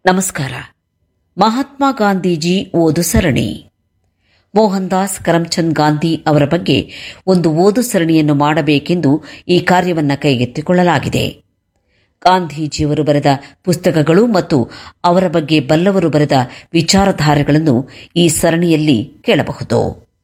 ನಮಸ್ಕಾರ ಮಹಾತ್ಮ ಗಾಂಧೀಜಿ ಓದು ಸರಣಿ ಮೋಹನ್ ದಾಸ್ ಕರಮ್ಚಂದ್ ಗಾಂಧಿ ಅವರ ಬಗ್ಗೆ ಒಂದು ಓದು ಸರಣಿಯನ್ನು ಮಾಡಬೇಕೆಂದು ಈ ಕಾರ್ಯವನ್ನು ಕೈಗೆತ್ತಿಕೊಳ್ಳಲಾಗಿದೆ ಗಾಂಧೀಜಿಯವರು ಬರೆದ ಪುಸ್ತಕಗಳು ಮತ್ತು ಅವರ ಬಗ್ಗೆ ಬಲ್ಲವರು ಬರೆದ ವಿಚಾರಧಾರೆಗಳನ್ನು ಈ ಸರಣಿಯಲ್ಲಿ ಕೇಳಬಹುದು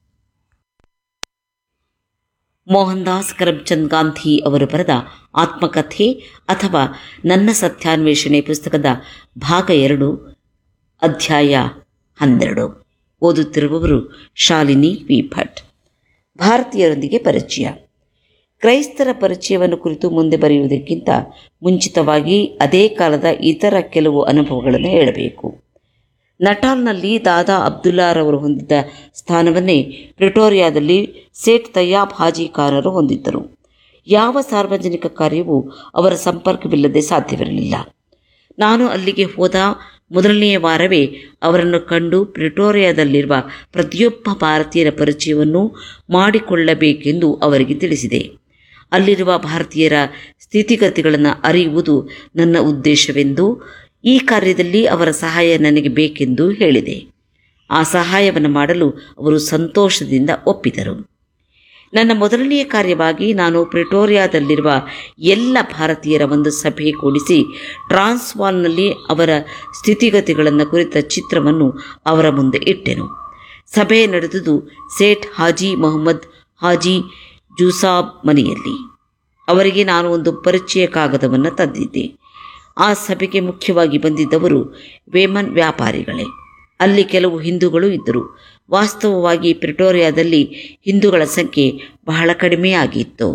ಮೋಹನ್ ದಾಸ್ ಕರಮ್ಚಂದ್ ಗಾಂಧಿ ಅವರು ಬರೆದ ಆತ್ಮಕಥೆ ಅಥವಾ ನನ್ನ ಸತ್ಯಾನ್ವೇಷಣೆ ಪುಸ್ತಕದ ಭಾಗ ಎರಡು ಅಧ್ಯಾಯ ಹನ್ನೆರಡು ಓದುತ್ತಿರುವವರು ಶಾಲಿನಿ ವಿ ಭಟ್ ಭಾರತೀಯರೊಂದಿಗೆ ಪರಿಚಯ ಕ್ರೈಸ್ತರ ಪರಿಚಯವನ್ನು ಕುರಿತು ಮುಂದೆ ಬರೆಯುವುದಕ್ಕಿಂತ ಮುಂಚಿತವಾಗಿ ಅದೇ ಕಾಲದ ಇತರ ಕೆಲವು ಅನುಭವಗಳನ್ನು ಹೇಳಬೇಕು ನಟಾಲ್ನಲ್ಲಿ ದಾದಾ ಅಬ್ದುಲ್ಲಾರವರು ಹೊಂದಿದ್ದ ಸ್ಥಾನವನ್ನೇ ಪ್ರಿಟೋರಿಯಾದಲ್ಲಿ ಸೇಠ್ ತಯ್ಯಾಬ್ ಹಾಜಿ ಖಾನರು ಹೊಂದಿದ್ದರು ಯಾವ ಸಾರ್ವಜನಿಕ ಕಾರ್ಯವೂ ಅವರ ಸಂಪರ್ಕವಿಲ್ಲದೆ ಸಾಧ್ಯವಿರಲಿಲ್ಲ ನಾನು ಅಲ್ಲಿಗೆ ಹೋದ ಮೊದಲನೆಯ ವಾರವೇ ಅವರನ್ನು ಕಂಡು ಪ್ರಿಟೋರಿಯಾದಲ್ಲಿರುವ ಪ್ರತಿಯೊಬ್ಬ ಭಾರತೀಯರ ಪರಿಚಯವನ್ನು ಮಾಡಿಕೊಳ್ಳಬೇಕೆಂದು ಅವರಿಗೆ ತಿಳಿಸಿದೆ ಅಲ್ಲಿರುವ ಭಾರತೀಯರ ಸ್ಥಿತಿಗತಿಗಳನ್ನು ಅರಿಯುವುದು ನನ್ನ ಉದ್ದೇಶವೆಂದು ಈ ಕಾರ್ಯದಲ್ಲಿ ಅವರ ಸಹಾಯ ನನಗೆ ಬೇಕೆಂದು ಹೇಳಿದೆ ಆ ಸಹಾಯವನ್ನು ಮಾಡಲು ಅವರು ಸಂತೋಷದಿಂದ ಒಪ್ಪಿದರು ನನ್ನ ಮೊದಲನೆಯ ಕಾರ್ಯವಾಗಿ ನಾನು ಪ್ರಿಟೋರಿಯಾದಲ್ಲಿರುವ ಎಲ್ಲ ಭಾರತೀಯರ ಒಂದು ಸಭೆ ಕೂಡಿಸಿ ಟ್ರಾನ್ಸ್ವಾಲ್ನಲ್ಲಿ ಅವರ ಸ್ಥಿತಿಗತಿಗಳನ್ನು ಕುರಿತ ಚಿತ್ರವನ್ನು ಅವರ ಮುಂದೆ ಇಟ್ಟೆನು ಸಭೆ ನಡೆದುದು ಸೇಠ್ ಹಾಜಿ ಮೊಹಮ್ಮದ್ ಹಾಜಿ ಜೂಸಾಬ್ ಮನೆಯಲ್ಲಿ ಅವರಿಗೆ ನಾನು ಒಂದು ಪರಿಚಯ ಕಾಗದವನ್ನು ತಂದಿದ್ದೆ ಆ ಸಭೆಗೆ ಮುಖ್ಯವಾಗಿ ಬಂದಿದ್ದವರು ವೇಮನ್ ವ್ಯಾಪಾರಿಗಳೇ ಅಲ್ಲಿ ಕೆಲವು ಹಿಂದೂಗಳು ಇದ್ದರು ವಾಸ್ತವವಾಗಿ ಪ್ರಿಟೋರಿಯಾದಲ್ಲಿ ಹಿಂದೂಗಳ ಸಂಖ್ಯೆ ಬಹಳ ಕಡಿಮೆಯಾಗಿತ್ತು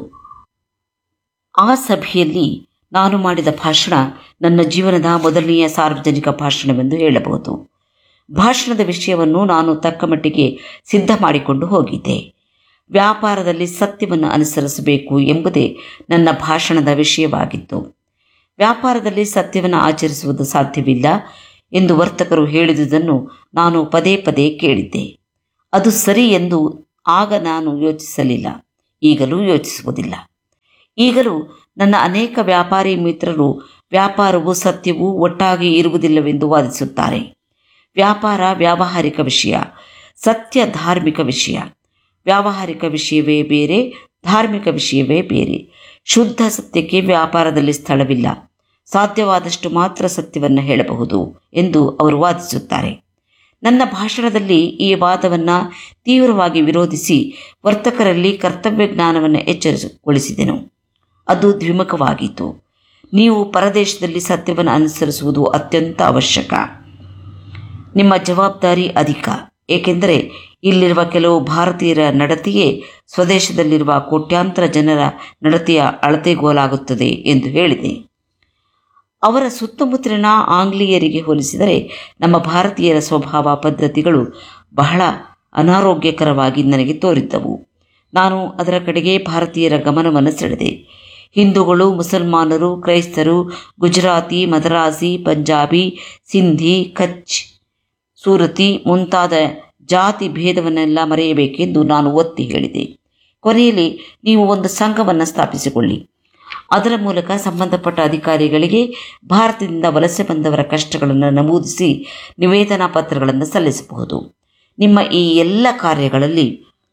ಆ ಸಭೆಯಲ್ಲಿ ನಾನು ಮಾಡಿದ ಭಾಷಣ ನನ್ನ ಜೀವನದ ಮೊದಲನೆಯ ಸಾರ್ವಜನಿಕ ಭಾಷಣವೆಂದು ಹೇಳಬಹುದು ಭಾಷಣದ ವಿಷಯವನ್ನು ನಾನು ತಕ್ಕ ಮಟ್ಟಿಗೆ ಸಿದ್ಧ ಮಾಡಿಕೊಂಡು ಹೋಗಿದ್ದೆ ವ್ಯಾಪಾರದಲ್ಲಿ ಸತ್ಯವನ್ನು ಅನುಸರಿಸಬೇಕು ಎಂಬುದೇ ನನ್ನ ಭಾಷಣದ ವಿಷಯವಾಗಿತ್ತು ವ್ಯಾಪಾರದಲ್ಲಿ ಸತ್ಯವನ್ನು ಆಚರಿಸುವುದು ಸಾಧ್ಯವಿಲ್ಲ ಎಂದು ವರ್ತಕರು ಹೇಳಿದುದನ್ನು ನಾನು ಪದೇ ಪದೇ ಕೇಳಿದ್ದೆ ಅದು ಸರಿ ಎಂದು ಆಗ ನಾನು ಯೋಚಿಸಲಿಲ್ಲ ಈಗಲೂ ಯೋಚಿಸುವುದಿಲ್ಲ ಈಗಲೂ ನನ್ನ ಅನೇಕ ವ್ಯಾಪಾರಿ ಮಿತ್ರರು ವ್ಯಾಪಾರವು ಸತ್ಯವೂ ಒಟ್ಟಾಗಿ ಇರುವುದಿಲ್ಲವೆಂದು ವಾದಿಸುತ್ತಾರೆ ವ್ಯಾಪಾರ ವ್ಯಾವಹಾರಿಕ ವಿಷಯ ಸತ್ಯ ಧಾರ್ಮಿಕ ವಿಷಯ ವ್ಯಾವಹಾರಿಕ ವಿಷಯವೇ ಬೇರೆ ಧಾರ್ಮಿಕ ವಿಷಯವೇ ಬೇರೆ ಶುದ್ಧ ಸತ್ಯಕ್ಕೆ ವ್ಯಾಪಾರದಲ್ಲಿ ಸ್ಥಳವಿಲ್ಲ ಸಾಧ್ಯವಾದಷ್ಟು ಮಾತ್ರ ಸತ್ಯವನ್ನು ಹೇಳಬಹುದು ಎಂದು ಅವರು ವಾದಿಸುತ್ತಾರೆ ನನ್ನ ಭಾಷಣದಲ್ಲಿ ಈ ವಾದವನ್ನು ತೀವ್ರವಾಗಿ ವಿರೋಧಿಸಿ ವರ್ತಕರಲ್ಲಿ ಕರ್ತವ್ಯ ಜ್ಞಾನವನ್ನು ಎಚ್ಚರಿಸಿಗೊಳಿಸಿದೆನು ಅದು ದ್ವಿಮುಖವಾಗಿತ್ತು ನೀವು ಪರದೇಶದಲ್ಲಿ ಸತ್ಯವನ್ನು ಅನುಸರಿಸುವುದು ಅತ್ಯಂತ ಅವಶ್ಯಕ ನಿಮ್ಮ ಜವಾಬ್ದಾರಿ ಅಧಿಕ ಏಕೆಂದರೆ ಇಲ್ಲಿರುವ ಕೆಲವು ಭಾರತೀಯರ ನಡತೆಯೇ ಸ್ವದೇಶದಲ್ಲಿರುವ ಕೋಟ್ಯಾಂತರ ಜನರ ನಡತೆಯ ಅಳತೆಗೋಲಾಗುತ್ತದೆ ಎಂದು ಹೇಳಿದೆ ಅವರ ಸುತ್ತಮುತ್ತಲಿನ ಆಂಗ್ಲೇಯರಿಗೆ ಹೋಲಿಸಿದರೆ ನಮ್ಮ ಭಾರತೀಯರ ಸ್ವಭಾವ ಪದ್ಧತಿಗಳು ಬಹಳ ಅನಾರೋಗ್ಯಕರವಾಗಿ ನನಗೆ ತೋರಿದ್ದವು ನಾನು ಅದರ ಕಡೆಗೆ ಭಾರತೀಯರ ಗಮನವನ್ನು ಸೆಳೆದೆ ಹಿಂದೂಗಳು ಮುಸಲ್ಮಾನರು ಕ್ರೈಸ್ತರು ಗುಜರಾತಿ ಮದ್ರಾಸಿ ಪಂಜಾಬಿ ಸಿಂಧಿ ಕಚ್ ಸೂರತಿ ಮುಂತಾದ ಜಾತಿ ಭೇದವನ್ನೆಲ್ಲ ಮರೆಯಬೇಕೆಂದು ನಾನು ಒತ್ತಿ ಹೇಳಿದೆ ಕೊನೆಯಲ್ಲಿ ನೀವು ಒಂದು ಸಂಘವನ್ನು ಸ್ಥಾಪಿಸಿಕೊಳ್ಳಿ ಅದರ ಮೂಲಕ ಸಂಬಂಧಪಟ್ಟ ಅಧಿಕಾರಿಗಳಿಗೆ ಭಾರತದಿಂದ ವಲಸೆ ಬಂದವರ ಕಷ್ಟಗಳನ್ನು ನಮೂದಿಸಿ ನಿವೇದನಾ ಪತ್ರಗಳನ್ನು ಸಲ್ಲಿಸಬಹುದು ನಿಮ್ಮ ಈ ಎಲ್ಲ ಕಾರ್ಯಗಳಲ್ಲಿ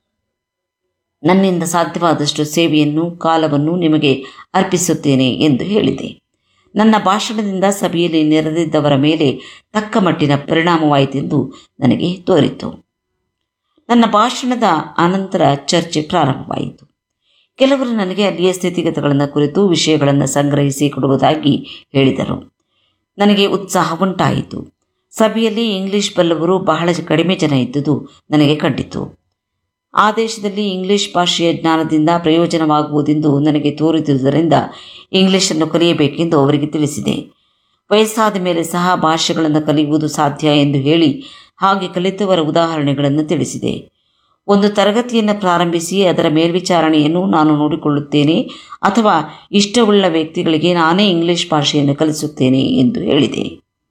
ನನ್ನಿಂದ ಸಾಧ್ಯವಾದಷ್ಟು ಸೇವೆಯನ್ನು ಕಾಲವನ್ನು ನಿಮಗೆ ಅರ್ಪಿಸುತ್ತೇನೆ ಎಂದು ಹೇಳಿದೆ ನನ್ನ ಭಾಷಣದಿಂದ ಸಭೆಯಲ್ಲಿ ನೆರೆದಿದ್ದವರ ಮೇಲೆ ತಕ್ಕ ಮಟ್ಟಿನ ಪರಿಣಾಮವಾಯಿತೆಂದು ನನಗೆ ತೋರಿತು ನನ್ನ ಭಾಷಣದ ಅನಂತರ ಚರ್ಚೆ ಪ್ರಾರಂಭವಾಯಿತು ಕೆಲವರು ನನಗೆ ಅಲ್ಲಿಯ ಸ್ಥಿತಿಗತಿಗಳನ್ನು ಕುರಿತು ವಿಷಯಗಳನ್ನು ಸಂಗ್ರಹಿಸಿ ಕೊಡುವುದಾಗಿ ಹೇಳಿದರು ನನಗೆ ಉತ್ಸಾಹ ಉಂಟಾಯಿತು ಸಭೆಯಲ್ಲಿ ಇಂಗ್ಲಿಷ್ ಬಲ್ಲವರು ಬಹಳ ಕಡಿಮೆ ಜನ ಇದ್ದುದು ನನಗೆ ಕಂಡಿತು ಆ ದೇಶದಲ್ಲಿ ಇಂಗ್ಲಿಷ್ ಭಾಷೆಯ ಜ್ಞಾನದಿಂದ ಪ್ರಯೋಜನವಾಗುವುದೆಂದು ನನಗೆ ತೋರಿದುದರಿಂದ ಇಂಗ್ಲಿಷನ್ನು ಕಲಿಯಬೇಕೆಂದು ಅವರಿಗೆ ತಿಳಿಸಿದೆ ವಯಸ್ಸಾದ ಮೇಲೆ ಸಹ ಭಾಷೆಗಳನ್ನು ಕಲಿಯುವುದು ಸಾಧ್ಯ ಎಂದು ಹೇಳಿ ಹಾಗೆ ಕಲಿತವರ ಉದಾಹರಣೆಗಳನ್ನು ತಿಳಿಸಿದೆ ಒಂದು ತರಗತಿಯನ್ನು ಪ್ರಾರಂಭಿಸಿ ಅದರ ಮೇಲ್ವಿಚಾರಣೆಯನ್ನು ನಾನು ನೋಡಿಕೊಳ್ಳುತ್ತೇನೆ ಅಥವಾ ಇಷ್ಟವುಳ್ಳ ವ್ಯಕ್ತಿಗಳಿಗೆ ನಾನೇ ಇಂಗ್ಲಿಷ್ ಭಾಷೆಯನ್ನು ಕಲಿಸುತ್ತೇನೆ ಎಂದು ಹೇಳಿದೆ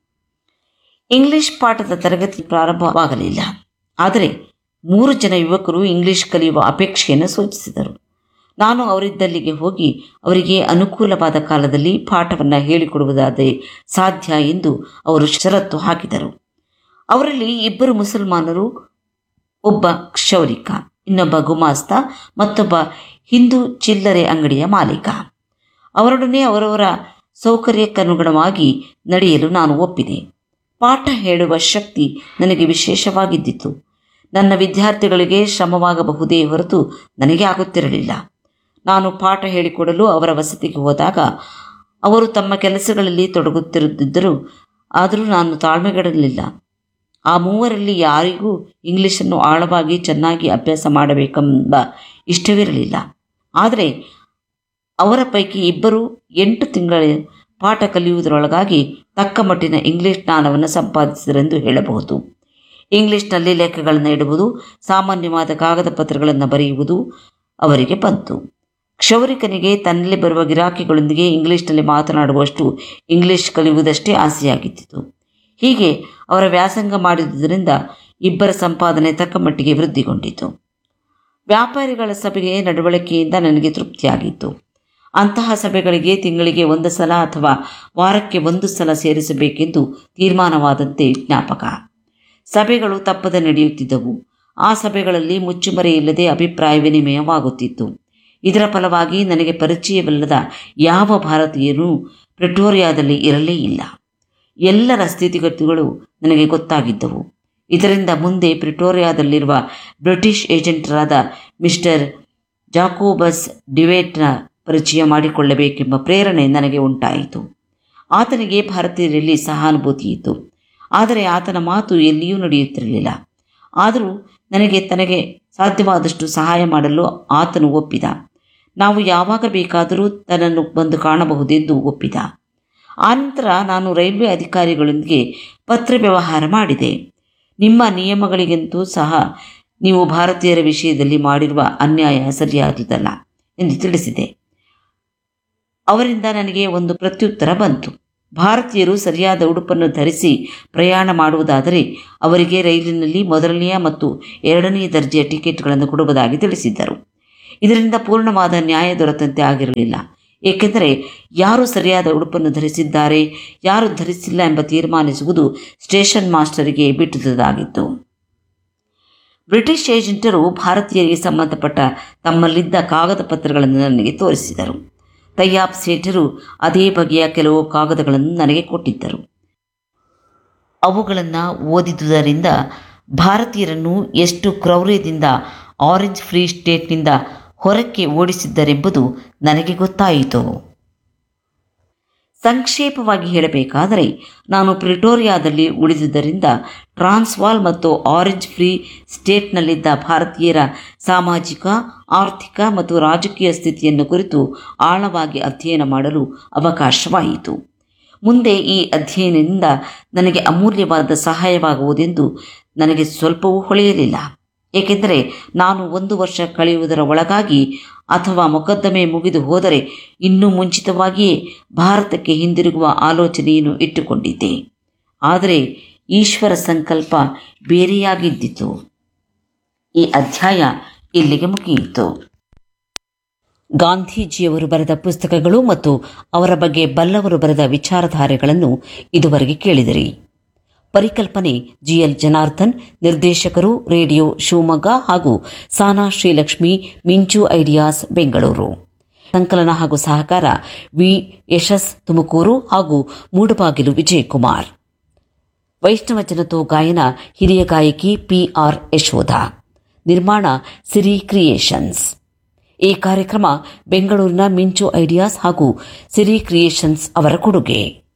ಇಂಗ್ಲಿಷ್ ಪಾಠದ ತರಗತಿ ಪ್ರಾರಂಭವಾಗಲಿಲ್ಲ ಆದರೆ ಮೂರು ಜನ ಯುವಕರು ಇಂಗ್ಲಿಷ್ ಕಲಿಯುವ ಅಪೇಕ್ಷೆಯನ್ನು ಸೂಚಿಸಿದರು ನಾನು ಅವರಿದ್ದಲ್ಲಿಗೆ ಹೋಗಿ ಅವರಿಗೆ ಅನುಕೂಲವಾದ ಕಾಲದಲ್ಲಿ ಪಾಠವನ್ನು ಹೇಳಿಕೊಡುವುದಾದರೆ ಸಾಧ್ಯ ಎಂದು ಅವರು ಷರತ್ತು ಹಾಕಿದರು ಅವರಲ್ಲಿ ಇಬ್ಬರು ಮುಸಲ್ಮಾನರು ಒಬ್ಬ ಕ್ಷೌರಿಕ ಇನ್ನೊಬ್ಬ ಗುಮಾಸ್ತ ಮತ್ತೊಬ್ಬ ಹಿಂದೂ ಚಿಲ್ಲರೆ ಅಂಗಡಿಯ ಮಾಲೀಕ ಅವರೊಡನೆ ಅವರವರ ಸೌಕರ್ಯಕ್ಕನುಗುಣವಾಗಿ ನಡೆಯಲು ನಾನು ಒಪ್ಪಿದೆ ಪಾಠ ಹೇಳುವ ಶಕ್ತಿ ನನಗೆ ವಿಶೇಷವಾಗಿದ್ದಿತು ನನ್ನ ವಿದ್ಯಾರ್ಥಿಗಳಿಗೆ ಶ್ರಮವಾಗಬಹುದೇ ಹೊರತು ನನಗೆ ಆಗುತ್ತಿರಲಿಲ್ಲ ನಾನು ಪಾಠ ಹೇಳಿಕೊಡಲು ಅವರ ವಸತಿಗೆ ಹೋದಾಗ ಅವರು ತಮ್ಮ ಕೆಲಸಗಳಲ್ಲಿ ತೊಡಗುತ್ತಿರುತ್ತಿದ್ದರು ಆದರೂ ನಾನು ತಾಳ್ಮೆಗಡಲಿಲ್ಲ ಆ ಮೂವರಲ್ಲಿ ಯಾರಿಗೂ ಇಂಗ್ಲಿಷನ್ನು ಆಳವಾಗಿ ಚೆನ್ನಾಗಿ ಅಭ್ಯಾಸ ಮಾಡಬೇಕೆಂಬ ಇಷ್ಟವಿರಲಿಲ್ಲ ಆದರೆ ಅವರ ಪೈಕಿ ಇಬ್ಬರು ಎಂಟು ತಿಂಗಳ ಪಾಠ ಕಲಿಯುವುದರೊಳಗಾಗಿ ತಕ್ಕ ಮಟ್ಟಿನ ಇಂಗ್ಲಿಷ್ ಜ್ಞಾನವನ್ನು ಸಂಪಾದಿಸಿದರೆಂದು ಹೇಳಬಹುದು ಇಂಗ್ಲಿಷ್ನಲ್ಲಿ ಲೆಕ್ಕಗಳನ್ನು ಇಡುವುದು ಸಾಮಾನ್ಯವಾದ ಕಾಗದ ಪತ್ರಗಳನ್ನು ಬರೆಯುವುದು ಅವರಿಗೆ ಬಂತು ಕ್ಷೌರಿಕನಿಗೆ ತನ್ನಲ್ಲಿ ಬರುವ ಗಿರಾಕಿಗಳೊಂದಿಗೆ ಇಂಗ್ಲಿಷ್ನಲ್ಲಿ ಮಾತನಾಡುವಷ್ಟು ಇಂಗ್ಲಿಷ್ ಕಲಿಯುವುದಷ್ಟೇ ಆಸೆಯಾಗಿದ್ದಿತು ಹೀಗೆ ಅವರ ವ್ಯಾಸಂಗ ಮಾಡಿದುದರಿಂದ ಇಬ್ಬರ ಸಂಪಾದನೆ ತಕ್ಕ ಮಟ್ಟಿಗೆ ವೃದ್ಧಿಗೊಂಡಿತು ವ್ಯಾಪಾರಿಗಳ ಸಭೆಗೆ ನಡವಳಿಕೆಯಿಂದ ನನಗೆ ತೃಪ್ತಿಯಾಗಿತ್ತು ಅಂತಹ ಸಭೆಗಳಿಗೆ ತಿಂಗಳಿಗೆ ಒಂದು ಸಲ ಅಥವಾ ವಾರಕ್ಕೆ ಒಂದು ಸಲ ಸೇರಿಸಬೇಕೆಂದು ತೀರ್ಮಾನವಾದಂತೆ ಜ್ಞಾಪಕ ಸಭೆಗಳು ತಪ್ಪದೆ ನಡೆಯುತ್ತಿದ್ದವು ಆ ಸಭೆಗಳಲ್ಲಿ ಮುಚ್ಚುಮರೆಯಿಲ್ಲದೆ ಅಭಿಪ್ರಾಯ ವಿನಿಮಯವಾಗುತ್ತಿತ್ತು ಇದರ ಫಲವಾಗಿ ನನಗೆ ಪರಿಚಯವಿಲ್ಲದ ಯಾವ ಭಾರತೀಯನೂ ಪ್ರಿಟೋರಿಯಾದಲ್ಲಿ ಇರಲೇ ಇಲ್ಲ ಎಲ್ಲರ ಸ್ಥಿತಿಗತಿಗಳು ನನಗೆ ಗೊತ್ತಾಗಿದ್ದವು ಇದರಿಂದ ಮುಂದೆ ಪ್ರಿಟೋರಿಯಾದಲ್ಲಿರುವ ಬ್ರಿಟಿಷ್ ಏಜೆಂಟರಾದ ಮಿಸ್ಟರ್ ಜಾಕೋಬಸ್ ಡಿವೇಟ್ನ ಪರಿಚಯ ಮಾಡಿಕೊಳ್ಳಬೇಕೆಂಬ ಪ್ರೇರಣೆ ನನಗೆ ಉಂಟಾಯಿತು ಆತನಿಗೆ ಭಾರತೀಯರಲ್ಲಿ ಸಹಾನುಭೂತಿ ಇತ್ತು ಆದರೆ ಆತನ ಮಾತು ಎಲ್ಲಿಯೂ ನಡೆಯುತ್ತಿರಲಿಲ್ಲ ಆದರೂ ನನಗೆ ತನಗೆ ಸಾಧ್ಯವಾದಷ್ಟು ಸಹಾಯ ಮಾಡಲು ಆತನು ಒಪ್ಪಿದ ನಾವು ಯಾವಾಗ ಬೇಕಾದರೂ ತನ್ನನ್ನು ಬಂದು ಕಾಣಬಹುದೆಂದು ಒಪ್ಪಿದ ಆನಂತರ ನಾನು ರೈಲ್ವೆ ಅಧಿಕಾರಿಗಳೊಂದಿಗೆ ಪತ್ರ ವ್ಯವಹಾರ ಮಾಡಿದೆ ನಿಮ್ಮ ನಿಯಮಗಳಿಗಂತೂ ಸಹ ನೀವು ಭಾರತೀಯರ ವಿಷಯದಲ್ಲಿ ಮಾಡಿರುವ ಅನ್ಯಾಯ ಸರಿಯಾದುದಲ್ಲ ಎಂದು ತಿಳಿಸಿದೆ ಅವರಿಂದ ನನಗೆ ಒಂದು ಪ್ರತ್ಯುತ್ತರ ಬಂತು ಭಾರತೀಯರು ಸರಿಯಾದ ಉಡುಪನ್ನು ಧರಿಸಿ ಪ್ರಯಾಣ ಮಾಡುವುದಾದರೆ ಅವರಿಗೆ ರೈಲಿನಲ್ಲಿ ಮೊದಲನೆಯ ಮತ್ತು ಎರಡನೆಯ ದರ್ಜೆಯ ಟಿಕೆಟ್ಗಳನ್ನು ಕೊಡುವುದಾಗಿ ತಿಳಿಸಿದ್ದರು ಇದರಿಂದ ಪೂರ್ಣವಾದ ನ್ಯಾಯ ದೊರೆತಂತೆ ಆಗಿರಲಿಲ್ಲ ಏಕೆಂದರೆ ಯಾರು ಸರಿಯಾದ ಉಡುಪನ್ನು ಧರಿಸಿದ್ದಾರೆ ಯಾರು ಧರಿಸಿಲ್ಲ ಎಂಬ ತೀರ್ಮಾನಿಸುವುದು ಸ್ಟೇಷನ್ ಮಾಸ್ಟರಿಗೆ ಬಿಟ್ಟುದಾಗಿತ್ತು ಬ್ರಿಟಿಷ್ ಏಜೆಂಟರು ಭಾರತೀಯರಿಗೆ ಸಂಬಂಧಪಟ್ಟ ತಮ್ಮಲ್ಲಿದ್ದ ಕಾಗದ ಪತ್ರಗಳನ್ನು ನನಗೆ ತೋರಿಸಿದರು ತಯ್ಯಾಬ್ ಸೇಠರು ಅದೇ ಬಗೆಯ ಕೆಲವು ಕಾಗದಗಳನ್ನು ನನಗೆ ಕೊಟ್ಟಿದ್ದರು ಅವುಗಳನ್ನು ಓದಿದುದರಿಂದ ಭಾರತೀಯರನ್ನು ಎಷ್ಟು ಕ್ರೌರ್ಯದಿಂದ ಆರೆಂಜ್ ಫ್ರೀ ಸ್ಟೇಟ್ನಿಂದ ಹೊರಕ್ಕೆ ಓಡಿಸಿದ್ದರೆಂಬುದು ನನಗೆ ಗೊತ್ತಾಯಿತು ಸಂಕ್ಷೇಪವಾಗಿ ಹೇಳಬೇಕಾದರೆ ನಾನು ಪ್ರಿಟೋರಿಯಾದಲ್ಲಿ ಉಳಿದುದರಿಂದ ಟ್ರಾನ್ಸ್ವಾಲ್ ಮತ್ತು ಆರೆಂಜ್ ಫ್ರೀ ಸ್ಟೇಟ್ನಲ್ಲಿದ್ದ ಭಾರತೀಯರ ಸಾಮಾಜಿಕ ಆರ್ಥಿಕ ಮತ್ತು ರಾಜಕೀಯ ಸ್ಥಿತಿಯನ್ನು ಕುರಿತು ಆಳವಾಗಿ ಅಧ್ಯಯನ ಮಾಡಲು ಅವಕಾಶವಾಯಿತು ಮುಂದೆ ಈ ಅಧ್ಯಯನದಿಂದ ನನಗೆ ಅಮೂಲ್ಯವಾದ ಸಹಾಯವಾಗುವುದೆಂದು ನನಗೆ ಸ್ವಲ್ಪವೂ ಹೊಳೆಯಲಿಲ್ಲ ಏಕೆಂದರೆ ನಾನು ಒಂದು ವರ್ಷ ಕಳೆಯುವುದರ ಒಳಗಾಗಿ ಅಥವಾ ಮೊಕದ್ದಮೆ ಮುಗಿದು ಹೋದರೆ ಇನ್ನೂ ಮುಂಚಿತವಾಗಿಯೇ ಭಾರತಕ್ಕೆ ಹಿಂದಿರುಗುವ ಆಲೋಚನೆಯನ್ನು ಇಟ್ಟುಕೊಂಡಿದ್ದೆ ಆದರೆ ಈಶ್ವರ ಸಂಕಲ್ಪ ಬೇರೆಯಾಗಿದ್ದಿತು ಈ ಅಧ್ಯಾಯ ಇಲ್ಲಿಗೆ ಮುಗಿಯಿತು ಗಾಂಧೀಜಿಯವರು ಬರೆದ ಪುಸ್ತಕಗಳು ಮತ್ತು ಅವರ ಬಗ್ಗೆ ಬಲ್ಲವರು ಬರೆದ ವಿಚಾರಧಾರೆಗಳನ್ನು ಇದುವರೆಗೆ ಕೇಳಿದಿರಿ ಪರಿಕಲ್ಪನೆ ಜಿಎಲ್ ಜನಾರ್ದನ್ ನಿರ್ದೇಶಕರು ರೇಡಿಯೋ ಶಿವಮೊಗ್ಗ ಹಾಗೂ ಸಾನಾ ಶ್ರೀಲಕ್ಷ್ಮಿ ಮಿಂಚು ಐಡಿಯಾಸ್ ಬೆಂಗಳೂರು ಸಂಕಲನ ಹಾಗೂ ಸಹಕಾರ ವಿ ಯಶಸ್ ತುಮಕೂರು ಹಾಗೂ ಮೂಡಬಾಗಿಲು ವಿಜಯಕುಮಾರ್ ವೈಷ್ಣವ ಜನತೋ ಗಾಯನ ಹಿರಿಯ ಗಾಯಕಿ ಪಿಆರ್ ಯಶೋಧ ನಿರ್ಮಾಣ ಸಿರಿ ಕ್ರಿಯೇಷನ್ಸ್ ಈ ಕಾರ್ಯಕ್ರಮ ಬೆಂಗಳೂರಿನ ಮಿಂಚು ಐಡಿಯಾಸ್ ಹಾಗೂ ಸಿರಿ ಕ್ರಿಯೇಷನ್ಸ್ ಅವರ ಕೊಡುಗೆ